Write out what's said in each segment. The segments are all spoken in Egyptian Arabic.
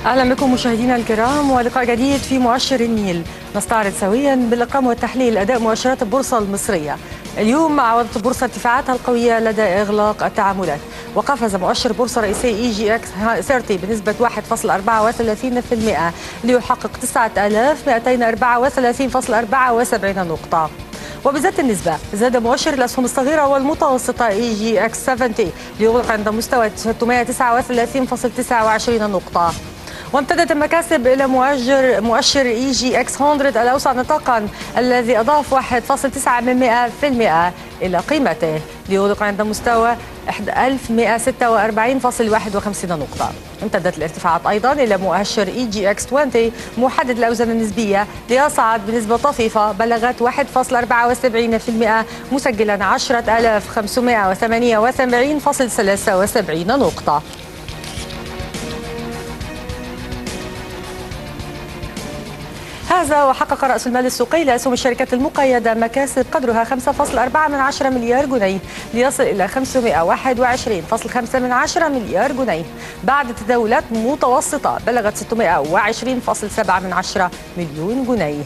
اهلا بكم مشاهدينا الكرام ولقاء جديد في مؤشر النيل نستعرض سويا بالارقام والتحليل اداء مؤشرات البورصه المصريه اليوم عودت البورصه ارتفاعاتها القويه لدى اغلاق التعاملات وقفز مؤشر بورصه رئيسي اي جي اكس 30 بنسبه 1.34% ليحقق 9234.74 نقطه وبذات النسبة زاد مؤشر الأسهم الصغيرة والمتوسطة اي جي اكس 70 ليغلق عند مستوى 639.29 نقطة وامتدت المكاسب الى مؤشر مؤشر اي جي اكس 100 الاوسع نطاقا الذي اضاف 1.9% الى قيمته ليغلق عند مستوى 1146.51 نقطة امتدت الارتفاعات أيضا إلى مؤشر اي جي اكس 20 محدد الأوزان النسبية ليصعد بنسبة طفيفة بلغت 1.74% مسجلا 10578.73 نقطة هذا وحقق رأس المال السوقي لأسهم الشركات المقيدة مكاسب قدرها 5.4 مليار جنيه ليصل إلى 521.5 مليار جنيه بعد تداولات متوسطة بلغت 620.7 مليون جنيه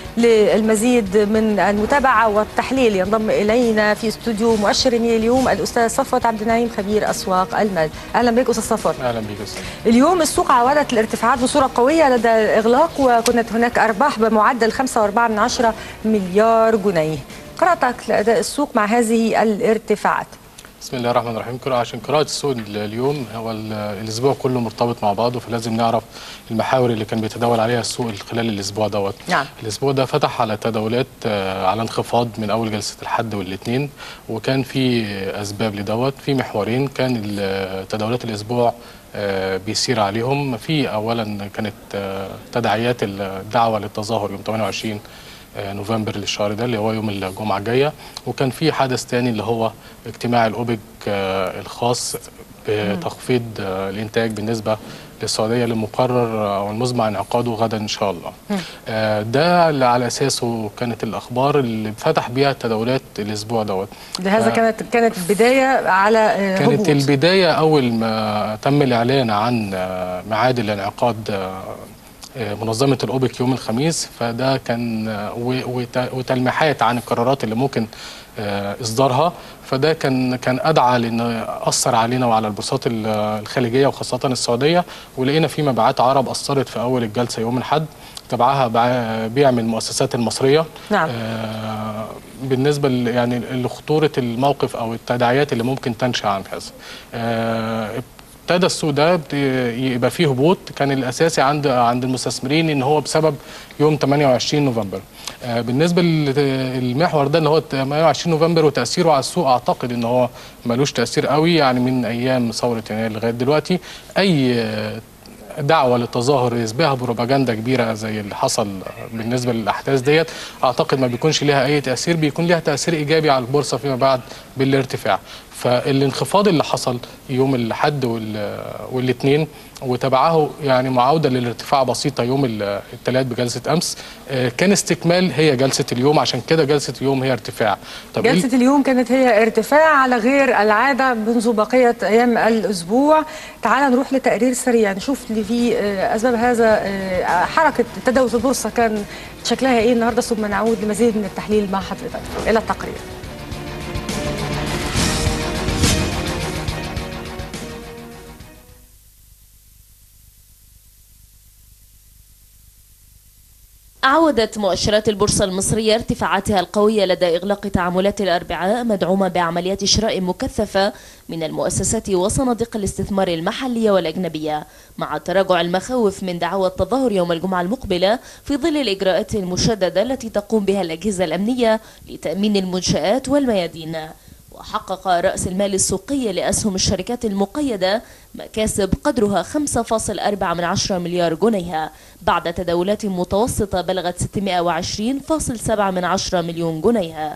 للمزيد من المتابعة والتحليل ينضم إلينا في استوديو مؤشر اليوم الأستاذ صفوت عبد النعيم خبير أسواق المال أهلا بك أستاذ صفوت اهلا بك استاذ اليوم السوق عودت الارتفاعات بصورة قوية لدى الإغلاق وكانت هناك أرباح بمعدل 5.4 مليار جنيه قراءتك لأداء السوق مع هذه الارتفاعات بسم الله الرحمن الرحيم كرة عشان قراءة السوق اليوم هو ال- الأسبوع كله مرتبط مع بعضه فلازم نعرف المحاور اللي كان بيتداول عليها السوق خلال الأسبوع دوت نعم. الأسبوع ده فتح على تداولات آه، على انخفاض من أول جلسة الحد والاثنين وكان في أسباب لدوت في محورين كان ال- تداولات الأسبوع آه، بيسير عليهم في أولا كانت آه، تداعيات الدعوة للتظاهر يوم 28 آه، نوفمبر للشهر ده اللي هو يوم الجمعة الجاية وكان في حدث تاني اللي هو اجتماع الأوبك آه، الخاص بتخفيض آه، الإنتاج بالنسبة للسعودية اللي مقرر آه، والمزمع انعقاده غدا إن شاء الله آه، ده اللي على أساسه كانت الأخبار اللي فتح بيها التداولات الأسبوع دوت لهذا آه، كانت كانت بداية على آه، كانت هبوط. البداية أول ما تم الإعلان عن آه، ميعاد الانعقاد آه، آه، منظمة الأوبك يوم الخميس فده كان آه، و- وت- وتلميحات عن القرارات اللي ممكن آه، إصدارها فده كان كان أدعى لأنه أثر علينا وعلى البورصات ال- الخليجية وخاصة السعودية ولقينا في مبيعات عرب أثرت في أول الجلسة يوم الأحد تبعها بع- بيع من المؤسسات المصرية نعم. آه، بالنسبه ل- يعني لخطوره الموقف او التداعيات اللي ممكن تنشا عن هذا. آه، ابتدى السوق ده بت- يبقى فيه هبوط كان الاساسي عند عند المستثمرين ان هو بسبب يوم 28 نوفمبر. آه، بالنسبه للمحور ده اللي هو 28 نوفمبر وتاثيره على السوق اعتقد ان هو ملوش تاثير قوي يعني من ايام ثوره يناير لغايه دلوقتي اي آه، دعوة للتظاهر يسبقها بروباجندا كبيرة زي اللي حصل بالنسبة للأحداث ديت أعتقد ما بيكونش لها أي تأثير بيكون لها تأثير إيجابي على البورصة فيما بعد بالارتفاع فالانخفاض اللي حصل يوم الحد وال- والاثنين وتبعه يعني معاودة للارتفاع بسيطة يوم ال- الثلاث بجلسة أمس آه، كان استكمال هي جلسة اليوم عشان كده جلسة اليوم هي ارتفاع طب إيه جلسة اليوم كانت هي ارتفاع على غير العادة منذ بقية أيام الأسبوع تعال نروح لتقرير سريع نشوف اللي فيه آه، أسباب هذا آه، حركة تداول البورصة كان شكلها إيه النهاردة ثم نعود لمزيد من التحليل مع حضرتك إلى التقرير عودت مؤشرات البورصة المصرية ارتفاعاتها القوية لدى إغلاق تعاملات الأربعاء مدعومة بعمليات شراء مكثفة من المؤسسات وصناديق الاستثمار المحلية والأجنبية مع تراجع المخاوف من دعوى التظاهر يوم الجمعة المقبلة في ظل الإجراءات المشددة التي تقوم بها الأجهزة الأمنية لتأمين المنشآت والميادين وحقق رأس المال السوقي لأسهم الشركات المقيدة مكاسب قدرها 5.4 مليار جنيه بعد تداولات متوسطة بلغت 620.7 مليون جنيه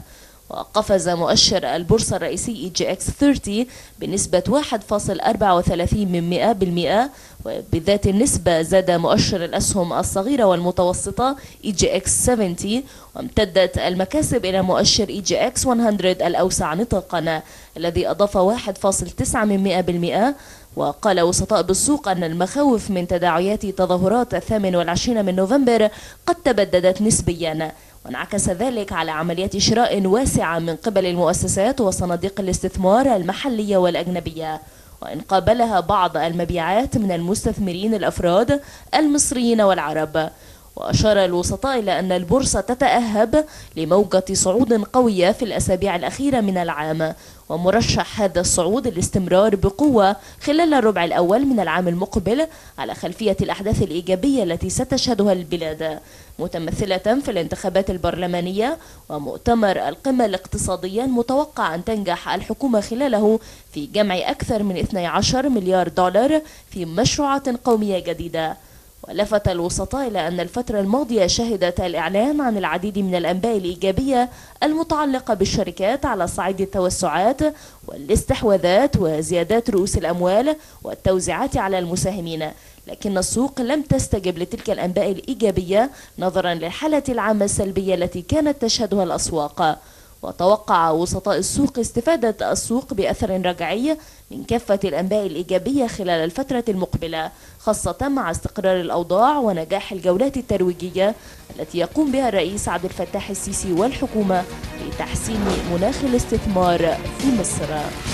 وقفز مؤشر البورصة الرئيسي اي جي اكس 30 بنسبة 1.34 من 100% وبذات النسبة زاد مؤشر الأسهم الصغيرة والمتوسطة اي جي اكس 70 وامتدت المكاسب إلى مؤشر اي جي اكس 100 الأوسع نطاقا الذي أضاف 1.9 من 100% وقال وسطاء بالسوق أن المخاوف من تداعيات تظاهرات الثامن والعشرين من نوفمبر قد تبددت نسبيا وانعكس ذلك على عمليات شراء واسعة من قبل المؤسسات وصناديق الاستثمار المحلية والأجنبية وإن قابلها بعض المبيعات من المستثمرين الأفراد المصريين والعرب وأشار الوسطاء إلى أن البورصة تتأهب لموجة صعود قوية في الأسابيع الأخيرة من العام ومرشح هذا الصعود الاستمرار بقوة خلال الربع الأول من العام المقبل على خلفية الأحداث الإيجابية التي ستشهدها البلاد متمثلة في الانتخابات البرلمانية ومؤتمر القمة الاقتصادية المتوقع أن تنجح الحكومة خلاله في جمع أكثر من 12 مليار دولار في مشروعات قومية جديدة ولفت الوسطاء إلى أن الفترة الماضية شهدت الإعلان عن العديد من الأنباء الإيجابية المتعلقة بالشركات على صعيد التوسعات والاستحواذات وزيادات رؤوس الأموال والتوزيعات على المساهمين لكن السوق لم تستجب لتلك الأنباء الإيجابية نظرا للحالة العامة السلبية التي كانت تشهدها الأسواق وتوقع وسطاء السوق استفادة السوق بأثر رجعي من كافة الأنباء الإيجابية خلال الفترة المقبلة خاصة مع استقرار الأوضاع ونجاح الجولات الترويجية التي يقوم بها الرئيس عبد الفتاح السيسي والحكومة لتحسين مناخ الاستثمار في مصر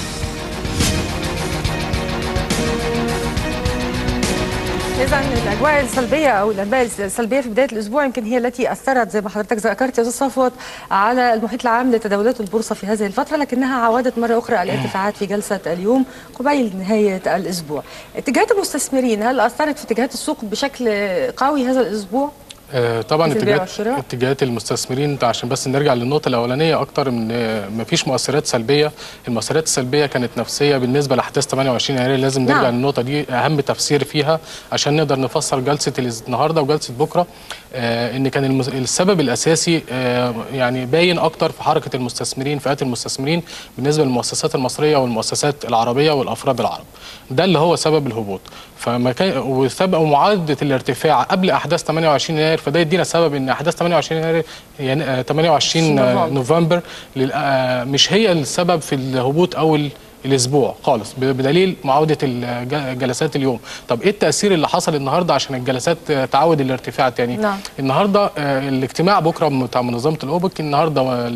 اذا الاجواء السلبيه او الانباء السلبيه في بدايه الاسبوع يمكن هي التي اثرت زي ما حضرتك ذكرت يا استاذ صفوت على المحيط العام لتداولات البورصه في هذه الفتره لكنها عودت مره اخرى الارتفاعات في جلسه اليوم قبيل نهايه الاسبوع. اتجاهات المستثمرين هل اثرت في اتجاهات السوق بشكل قوي هذا الاسبوع؟ آه، طبعا في البيع اتجاهات والشراء؟ اتجاهات المستثمرين ده عشان بس نرجع للنقطه الاولانيه اكتر من ما فيش مؤثرات سلبيه المؤثرات السلبيه كانت نفسيه بالنسبه لاحداث 28 يناير لازم نرجع نعم. للنقطه دي اهم تفسير فيها عشان نقدر نفسر جلسه الاز- النهارده وجلسه بكره آه ان كان المس- السبب الاساسي آه يعني باين اكتر في حركه المستثمرين فئات المستثمرين بالنسبه للمؤسسات المصريه والمؤسسات العربيه والافراد العرب ده اللي هو سبب الهبوط فما كان وسبب ومعدل الارتفاع قبل احداث 28 يناير فده يدينا سبب ان احداث 28 يناير يعني آه، 28 نوفمبر. نوفمبر لل- آه، مش هي السبب في الهبوط او ال- الاسبوع خالص ب- بدليل معاوده الج- جلسات اليوم طب ايه التاثير اللي حصل النهارده عشان الجلسات آه، تعود الارتفاع تاني نعم. النهارده آه، الاجتماع بكره بتاع منظمه الاوبك النهارده آه،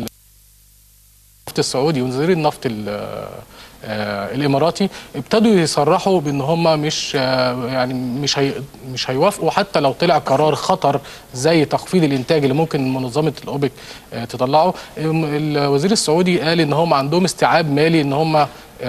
النفط السعودي وزير النفط ال- آه، الاماراتي ابتدوا يصرحوا بان هم مش آه، يعني مش هي مش هيوافقوا حتى لو طلع قرار خطر زي تخفيض الانتاج اللي ممكن منظمه الاوبك آه، تطلعه الم- الوزير السعودي قال ان هم عندهم استيعاب مالي ان هم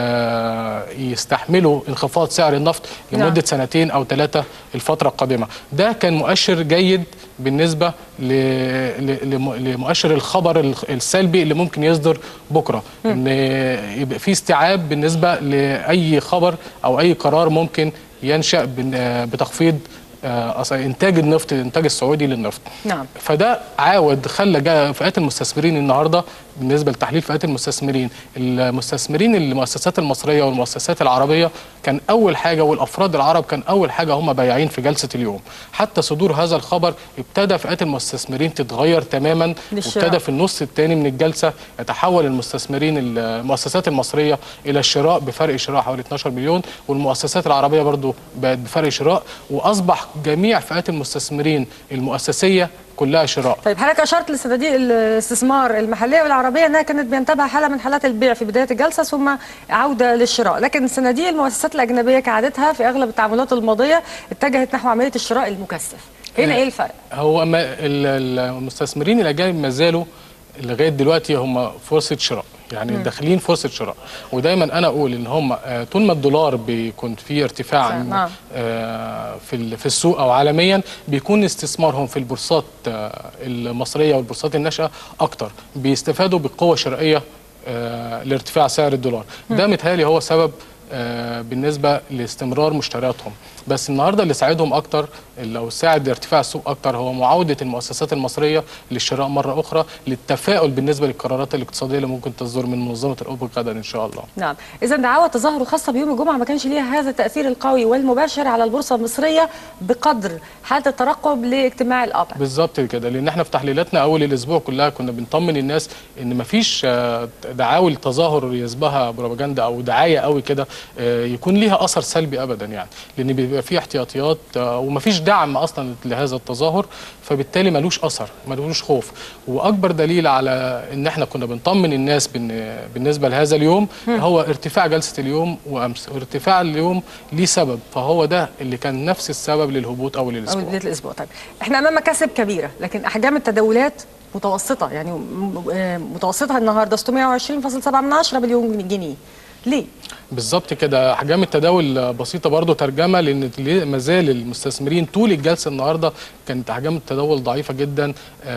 آه، يستحملوا انخفاض سعر النفط نعم. لمده سنتين او ثلاثه الفتره القادمه ده كان مؤشر جيد بالنسبه ل- ل- لم- لمؤشر الخبر الخ- السلبي اللي ممكن يصدر بكره ان يبقى في استيعاب بالنسبه لاي خبر او اي قرار ممكن ينشا بن- آه، بتخفيض آه، أص- انتاج النفط الانتاج السعودي للنفط نعم. فده عاود خلى جا- فئات المستثمرين النهارده بالنسبه لتحليل فئات المستثمرين المستثمرين المؤسسات المصريه والمؤسسات العربيه كان اول حاجه والافراد العرب كان اول حاجه هم بايعين في جلسه اليوم حتى صدور هذا الخبر ابتدى فئات المستثمرين تتغير تماما للشراء. وابتدى في النص الثاني من الجلسه يتحول المستثمرين المؤسسات المصريه الى الشراء بفرق شراء حوالي 12 مليون والمؤسسات العربيه برضو بقت بفرق شراء واصبح جميع فئات المستثمرين المؤسسيه كلها شراء طيب حضرتك اشرت لصناديق الاستثمار المحليه والعربيه انها كانت بينتابها حاله من حالات البيع في بدايه الجلسه ثم عوده للشراء، لكن صناديق المؤسسات الاجنبيه كعادتها في اغلب التعاملات الماضيه اتجهت نحو عمليه الشراء المكثف. هنا آه. ايه الفرق؟ هو ما ال- المستثمرين الاجانب ما زالوا لغايه دلوقتي هم فرصه شراء يعني داخلين فرصه شراء ودايما انا اقول ان هم آه، طول ما الدولار بيكون فيه ارتفاع نعم. آه، في ال- في السوق او عالميا بيكون استثمارهم في البورصات آه، المصريه والبورصات الناشئه اكتر بيستفادوا بقوه شرائيه آه، لارتفاع سعر الدولار ده متهيألي هو سبب آه، بالنسبه لاستمرار مشترياتهم بس النهارده اللي ساعدهم اكتر لو ساعد ارتفاع السوق اكتر هو معاوده المؤسسات المصريه للشراء مره اخرى للتفاؤل بالنسبه للقرارات الاقتصاديه اللي ممكن تصدر من منظمه الاوبك غدا ان شاء الله نعم إذا دعاوى التظاهر خاصة بيوم الجمعة ما كانش ليها هذا التأثير القوي والمباشر على البورصة المصرية بقدر حالة الترقب لاجتماع الأوبك بالظبط كده لان احنا في تحليلاتنا اول الاسبوع كلها كنا بنطمن الناس ان مفيش آه، دعاوي التظاهر يسبها بروباجندا او دعايه قوي كده آه، يكون ليها اثر سلبي ابدا يعني لان بيبقى فيه احتياطيات آه، ومفيش دعم اصلا لهذا التظاهر فبالتالي ملوش اثر ملوش خوف واكبر دليل على ان احنا كنا بنطمن الناس بالن- بالنسبه لهذا اليوم هو ارتفاع جلسه اليوم وامس وارتفاع اليوم ليه سبب فهو ده اللي كان نفس السبب للهبوط اول أو الاسبوع بداية الأسبوع طيب إحنا أمام مكاسب كبيرة لكن أحجام التداولات متوسطة يعني م- آه، متوسطها النهاردة 620.7 مليون جنيه ليه؟ بالظبط كده احجام التداول بسيطه برضو ترجمه لان ليه- ما زال المستثمرين طول الجلسه النهارده كانت احجام التداول ضعيفه جدا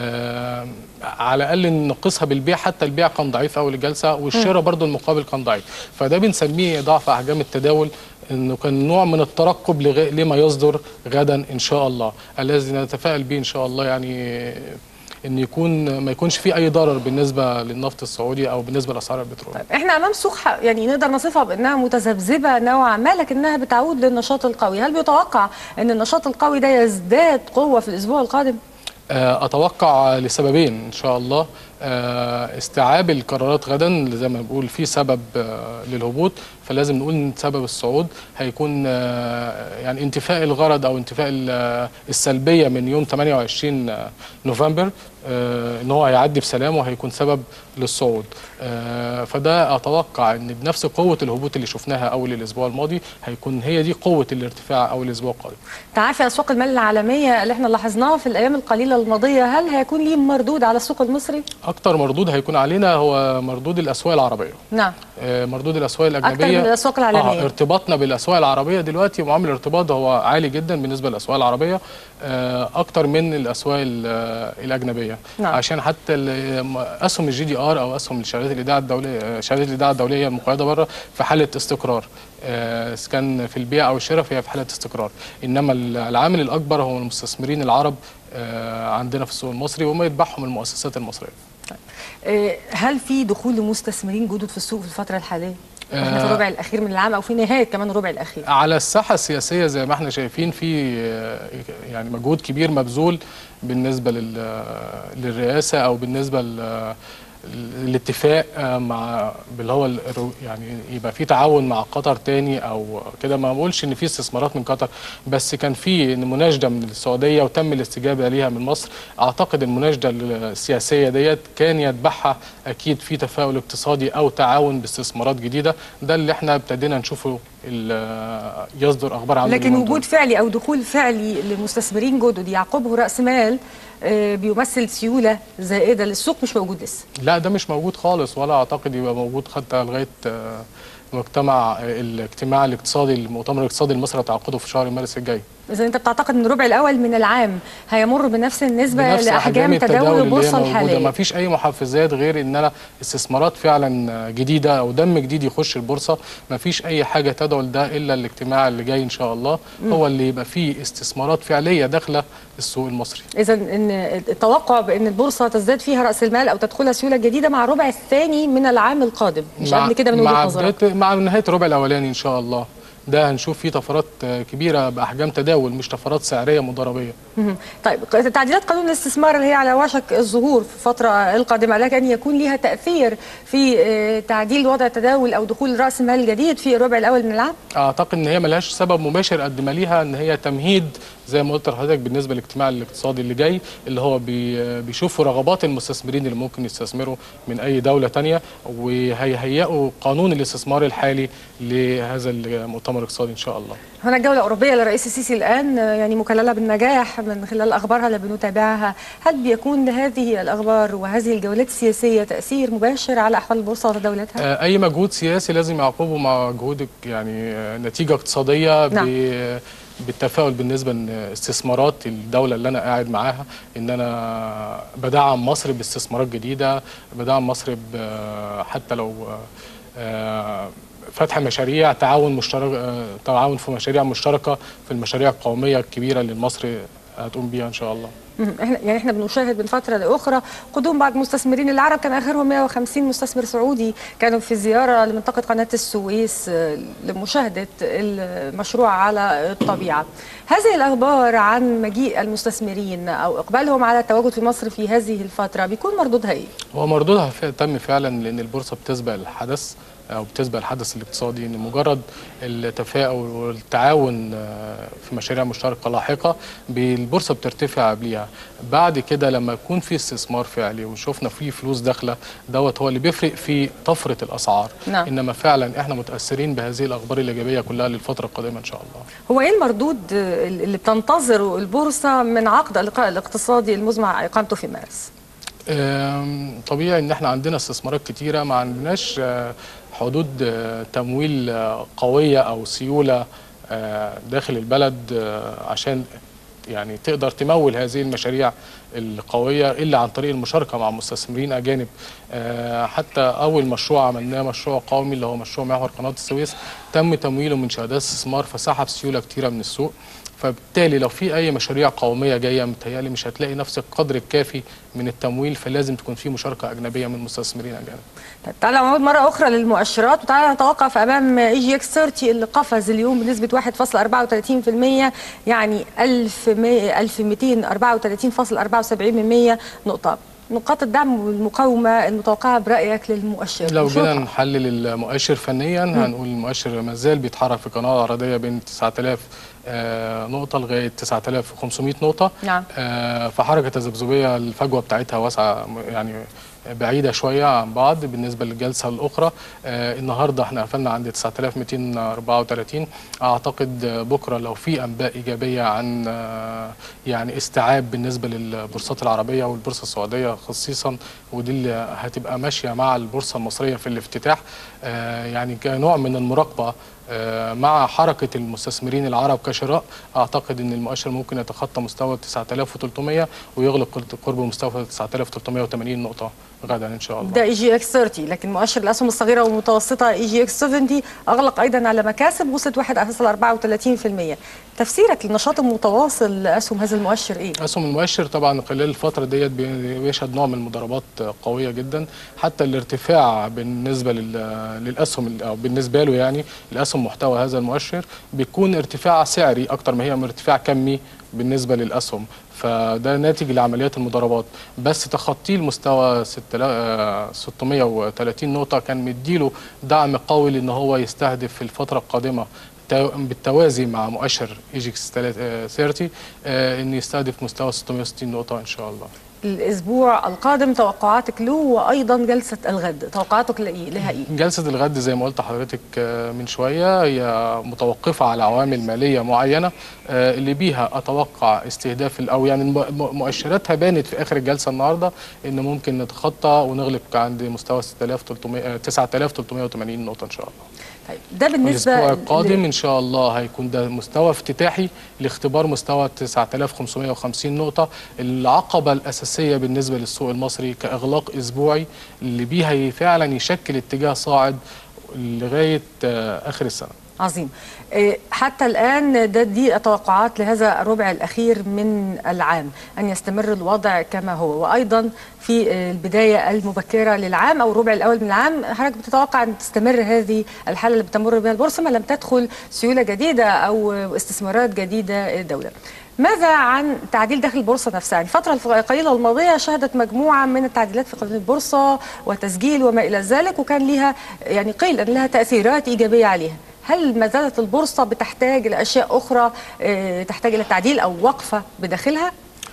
آه على الاقل نقيسها بالبيع حتى البيع كان ضعيف اول الجلسه والشراء برضو المقابل كان ضعيف فده بنسميه ضعف احجام التداول انه كان نوع من الترقب لغ- لما يصدر غدا ان شاء الله الذي نتفائل به ان شاء الله يعني ان يكون ما يكونش فيه اي ضرر بالنسبه للنفط السعودي او بالنسبه لاسعار البترول طيب احنا امام سوق ح- يعني نقدر نصفها بانها متذبذبه نوعا ما لكنها بتعود للنشاط القوي، هل بيتوقع ان النشاط القوي ده يزداد قوه في الاسبوع القادم؟ آه، اتوقع لسببين ان شاء الله آه، استيعاب القرارات غدا اللي زي ما بقول في سبب آه، للهبوط فلازم نقول ان سبب الصعود هيكون آه، يعني انتفاء الغرض او انتفاء ال- آه، السلبيه من يوم 28 نوفمبر آه، ان هو هيعدي بسلام وهيكون سبب للصعود آه، فده اتوقع ان بنفس قوه الهبوط اللي شفناها اول الاسبوع الماضي هيكون هي دي قوه الارتفاع اول الاسبوع القادم تعافي اسواق المال العالميه اللي احنا لاحظناه في الايام القليله الماضيه هل هيكون ليه مردود على السوق المصري؟ اكتر مردود هيكون علينا هو مردود الاسواق العربيه نعم آه، مردود الاسواق اكثر الاجنبيه من الاسواق العالميه آه ارتباطنا بالاسواق العربيه دلوقتي معامل الارتباط هو عالي جدا بالنسبه للاسواق العربيه آه، اكتر من الاسواق ال- آه، الاجنبيه نعم. عشان حتى ال- م- اسهم الجي دي ار او اسهم شهادات الايداع الدوليه آه، شهادات الايداع الدوليه المقيده بره في حاله استقرار آه، إذا كان في البيع او الشراء فهي في حاله استقرار انما ال- العامل الاكبر هو المستثمرين العرب آه، عندنا في السوق المصري وما يتبعهم المؤسسات المصريه آه، هل في دخول لمستثمرين جدد في السوق في الفتره الحاليه؟ احنا في آه. الربع الاخير من العام او في نهايه كمان الربع الاخير على الساحه السياسيه زي ما احنا شايفين في آه، يعني مجهود كبير مبذول بالنسبه لل- آه، للرئاسه او بالنسبه لل- الاتفاق آه، مع اللي هو الرو- يعني يبقى في تعاون مع قطر تاني او كده ما بقولش ان في استثمارات من قطر بس كان في مناشده من السعوديه وتم الاستجابه ليها من مصر اعتقد المناشده السياسيه ديت كان يتبعها اكيد في تفاؤل اقتصادي او تعاون باستثمارات جديده ده اللي احنا ابتدينا نشوفه ال- يصدر اخبار عنه لكن اليومين وجود دول. فعلي او دخول فعلي لمستثمرين جدد يعقبه راس مال آه، بيمثل سيوله زائده للسوق مش موجود لسه لا ده مش موجود خالص ولا اعتقد يبقى موجود حتى لغايه آه، مجتمع الاجتماع الاقتصادي المؤتمر الاقتصادي المصري تعقده في شهر مارس الجاي اذا انت بتعتقد ان الربع الاول من العام هيمر بنفس النسبه بنفس لاحجام تداول اللي هي البورصه موجودة. الحاليه ما فيش اي محفزات غير ان انا استثمارات فعلا جديده او دم جديد يخش البورصه ما فيش اي حاجه تدعو لده الا الاجتماع اللي جاي ان شاء الله هو اللي يبقى فيه استثمارات فعليه داخله السوق المصري اذا ان التوقع بان البورصه تزداد فيها راس المال او تدخلها سيوله جديده مع الربع الثاني من العام القادم مش مع- قبل كده من مع وجهه نظرك بداية- مع نهايه الربع الاولاني ان شاء الله ده هنشوف فيه طفرات آه، كبيره باحجام تداول مش طفرات سعريه مضاربيه مهم. طيب تعديلات قانون الاستثمار اللي هي على وشك الظهور في الفترة القادمة لكن يكون لها تأثير في آه، تعديل وضع التداول أو دخول رأس مال جديد في الربع الأول من العام؟ اعتقد ان هي ملهاش سبب مباشر قد ما ليها ان هي تمهيد زي ما قلت لحضرتك بالنسبه للاجتماع الاقتصادي اللي جاي اللي هو بي بيشوفوا رغبات المستثمرين اللي ممكن يستثمروا من اي دوله تانية وهيهيئوا قانون الاستثمار الحالي لهذا المؤتمر الاقتصادي ان شاء الله هناك جولة أوروبية للرئيس السيسي الآن آه، يعني مكللة بالنجاح من خلال أخبارها اللي بنتابعها هل بيكون لهذه الأخبار وهذه الجولات السياسية تأثير مباشر على أحوال البورصة وتداولاتها؟ آه، اي مجهود سياسي لازم يعقبه مع جهود يعني آه، نتيجه اقتصاديه نعم. ب- بالتفاؤل بالنسبه لاستثمارات الدوله اللي انا قاعد معاها ان انا بدعم مصر باستثمارات جديده بدعم مصر ب- حتى لو آه، فتح مشاريع تعاون مشترك آه، تعاون في مشاريع مشتركه في المشاريع القوميه الكبيره اللي مصر هتقوم بيها ان شاء الله مهم. احنا يعني احنا بنشاهد من فتره لاخرى قدوم بعض المستثمرين العرب كان اخرهم 150 مستثمر سعودي كانوا في زياره لمنطقه قناه السويس آه، لمشاهده المشروع على الطبيعه. هذه الاخبار عن مجيء المستثمرين او اقبالهم على التواجد في مصر في هذه الفتره بيكون مردودها ايه؟ هو مردودها ف- تم فعلا لان البورصه بتسبق الحدث او بتسبق الحدث الاقتصادي ان مجرد التفاؤل والتعاون آه، في مشاريع مشتركه لاحقه بالبورصه بترتفع قبليها بعد كده لما يكون في استثمار فعلي وشفنا فيه فلوس داخله دوت هو اللي بيفرق في طفره الاسعار نعم. انما فعلا احنا متاثرين بهذه الاخبار الايجابيه كلها للفتره القادمه ان شاء الله هو ايه المردود آه، اللي بتنتظره البورصه من عقد اللقاء الاقتصادي المزمع اقامته في مارس؟ أم، طبيعي ان احنا عندنا استثمارات كتيره ما عندناش آه، حدود آه، تمويل آه، قويه او سيوله آه، داخل البلد آه، عشان يعني تقدر تمول هذه المشاريع القويه الا عن طريق المشاركه مع مستثمرين اجانب آه، حتى اول مشروع عملناه مشروع قومي اللي هو مشروع محور قناه السويس تم تمويله من شهادات استثمار فسحب سيوله كتيره من السوق فبالتالي لو في اي مشاريع قوميه جايه متهيألي مش هتلاقي نفس القدر الكافي من التمويل فلازم تكون في مشاركه اجنبيه من مستثمرين اجانب طيب تعالى نعود مرة أخرى للمؤشرات وتعالى نتوقف أمام اي جي اكس 30 اللي قفز اليوم بنسبة 1.34% يعني 1234.74% نقطة نقاط الدعم والمقاومة المتوقعة برأيك للمؤشر لو نشوفها. جينا نحلل المؤشر فنيا هنقول المؤشر ما زال بيتحرك في قناه عرضيه بين 9000 آه، نقطة لغاية 9500 نقطة نعم. آه، فحركة تذبذبية الفجوة بتاعتها واسعة م- يعني بعيدة شوية عن بعض بالنسبة للجلسة الأخرى آه، النهاردة احنا قفلنا عند 9234 أعتقد آه، بكرة لو في أنباء إيجابية عن آه، يعني استيعاب بالنسبة للبورصات العربية والبورصة السعودية خصيصا ودي اللي هتبقى ماشية مع البورصة المصرية في الافتتاح آه، يعني كنوع من المراقبة آه، مع حركة المستثمرين العرب كشراء أعتقد أن المؤشر ممكن يتخطى مستوى 9300 ويغلق قرب مستوى 9380 نقطة غدا إن شاء الله ده اي جي اكس 30 لكن مؤشر الاسهم الصغيره والمتوسطه اي جي اكس 70 اغلق ايضا على مكاسب وصلت 1.34% تفسيرك للنشاط المتواصل لاسهم هذا المؤشر ايه؟ اسهم المؤشر طبعا خلال الفتره ديت بي- بيشهد نوع من المضاربات قويه جدا حتى الارتفاع بالنسبه لل- للاسهم ال- او بالنسبه له يعني الاسهم محتوى هذا المؤشر بيكون ارتفاع سعري اكتر ما هي من ارتفاع كمي بالنسبه للاسهم فده ناتج لعمليات المضاربات بس تخطيه المستوى 6000 آه، 630 نقطه كان مديله دعم قوي لان هو يستهدف في الفتره القادمه تو- بالتوازي مع مؤشر ايجكس 30 آه، ان يستهدف مستوى 660 نقطه ان شاء الله الاسبوع القادم توقعاتك له وايضا جلسه الغد توقعاتك لإيه؟ لها ايه؟ جلسة الغد زي ما قلت لحضرتك آه، من شوية هي متوقفة على عوامل مالية معينة آه، اللي بيها أتوقع استهداف ال- أو يعني الم- م- مؤشراتها بانت في آخر الجلسة النهاردة إن ممكن نتخطى ونغلق عند مستوى 6300 آه، 9380 نقطة إن شاء الله. طيب ده بالنسبه الأسبوع ل- القادم إن شاء الله هيكون ده مستوى افتتاحي لاختبار مستوى 9550 نقطة العقبة الأساسية بالنسبة للسوق المصري كإغلاق أسبوعي اللي بيها فعلا يشكل اتجاه صاعد لغاية آه، آخر السنة عظيم إيه، حتى الآن ده دي توقعات لهذا الربع الأخير من العام أن يستمر الوضع كما هو وأيضا في آه، البداية المبكرة للعام أو الربع الأول من العام حضرتك بتتوقع أن تستمر هذه الحالة اللي بتمر بها البورصة ما لم تدخل سيولة جديدة أو استثمارات جديدة الدولة ماذا عن تعديل داخل البورصة نفسها؟ يعني الفترة القليلة الماضية شهدت مجموعة من التعديلات في قانون البورصة وتسجيل وما إلى ذلك وكان لها يعني قيل أن لها تأثيرات إيجابية عليها هل ما زالت البورصة بتحتاج إلى أشياء أخرى آه، تحتاج إلى تعديل أو وقفة بداخلها؟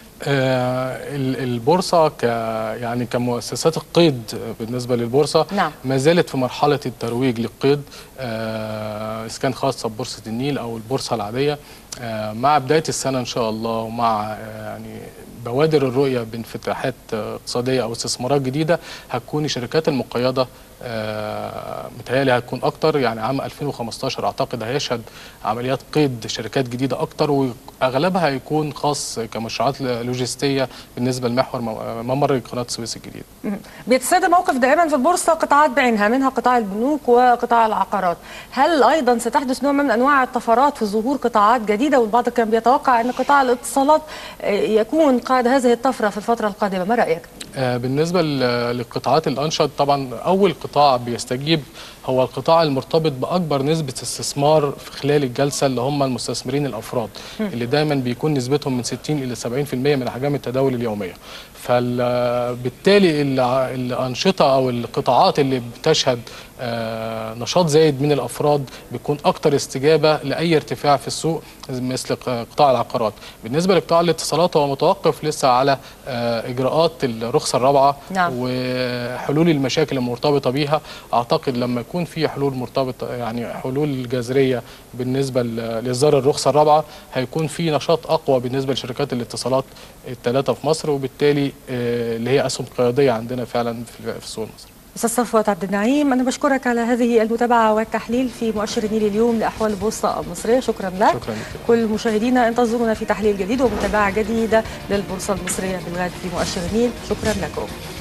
آه، ال- البورصة ك يعني كمؤسسات القيد بالنسبة للبورصة نعم. ما زالت في مرحلة الترويج للقيد آه، إذا كان خاصة ببورصة النيل أو البورصة العادية آه، مع بداية السنة إن شاء الله ومع آه، يعني بوادر الرؤية بانفتاحات آه، اقتصادية أو استثمارات جديدة هتكون الشركات المقيدة آه، متهيألي هتكون اكتر يعني عام 2015 اعتقد هيشهد عمليات قيد شركات جديده اكتر واغلبها هيكون خاص كمشروعات لوجستيه بالنسبه لمحور م- ممر قناه السويس الجديد مم. بيتساد موقف دائما في البورصة قطاعات بعينها منها قطاع البنوك وقطاع العقارات هل أيضا ستحدث نوع من أنواع الطفرات في ظهور قطاعات جديدة والبعض كان بيتوقع أن قطاع الاتصالات آه، يكون قاعد هذه الطفرة في الفترة القادمة ما رأيك؟ آه، بالنسبة ل- للقطاعات الأنشط طبعا أول قطاع بيستجيب هو القطاع المرتبط بأكبر نسبة استثمار في خلال الجلسة اللي هم المستثمرين الأفراد اللي دايما بيكون نسبتهم من 60 إلى 70% من أحجام التداول اليومية فبالتالي الأنشطة أو القطاعات اللي بتشهد آه، نشاط زايد من الافراد بيكون اكتر استجابه لاي ارتفاع في السوق مثل ق- قطاع العقارات بالنسبه لقطاع الاتصالات هو متوقف لسه على آه، اجراءات الرخصه الرابعه نعم. وحلول المشاكل المرتبطه بيها اعتقد لما يكون في حلول مرتبطه يعني حلول جذريه بالنسبه ل- لاصدار الرخصه الرابعه هيكون في نشاط اقوى بالنسبه لشركات الاتصالات الثلاثه في مصر وبالتالي آه، اللي هي اسهم قياديه عندنا فعلا في في السوق المصري أستاذ صفوت عبد النعيم أنا بشكرك على هذه المتابعة والتحليل في مؤشر النيل اليوم لأحوال البورصة المصرية شكرا لك شكرا لك كل مشاهدينا انتظرونا في تحليل جديد ومتابعة جديدة للبورصة المصرية بالغد في مؤشر النيل شكرا لكم